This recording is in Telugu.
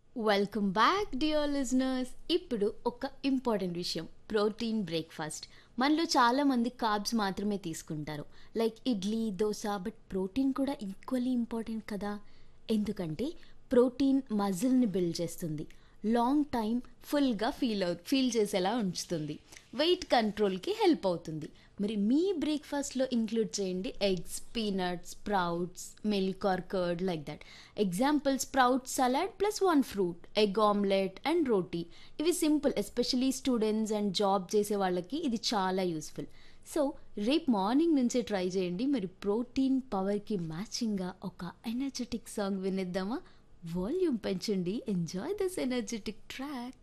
వెల్కమ్ బ్యాక్ డియర్ లిజనర్స్ ఇప్పుడు ఒక ఇంపార్టెంట్ విషయం ప్రోటీన్ బ్రేక్ఫాస్ట్ మనలో చాలా మంది కార్బ్స్ మాత్రమే తీసుకుంటారు like idli dosa but protein కూడా ఈక్వల్లీ ఇంపార్టెంట్ కదా ఎందుకంటే ప్రోటీన్ మజిల్ని బిల్డ్ చేస్తుంది లాంగ్ టైం ఫుల్గా ఫీల్ అవు ఫీల్ చేసేలా ఉంచుతుంది వెయిట్ కంట్రోల్కి హెల్ప్ అవుతుంది మరి మీ బ్రేక్ఫాస్ట్లో ఇంక్లూడ్ చేయండి eggs peanuts sprouts milk or curd like that example sprout salad plus one fruit egg omelette and roti ఇవి simple especially students and job చేసే వాళ్ళకి ఇది చాలా యూస్ఫుల్ సో రేపు మార్నింగ్ నుంచే ట్రై చేయండి మరి ప్రోటీన్ పవర్కి మ్యాచింగ్గా ఒక ఎనర్జెటిక్ సాంగ్ వినిద్దామా వాల్యూమ్ పెంచండి ఎంజాయ్ దిస్ ఎనర్జెటిక్ ట్రాక్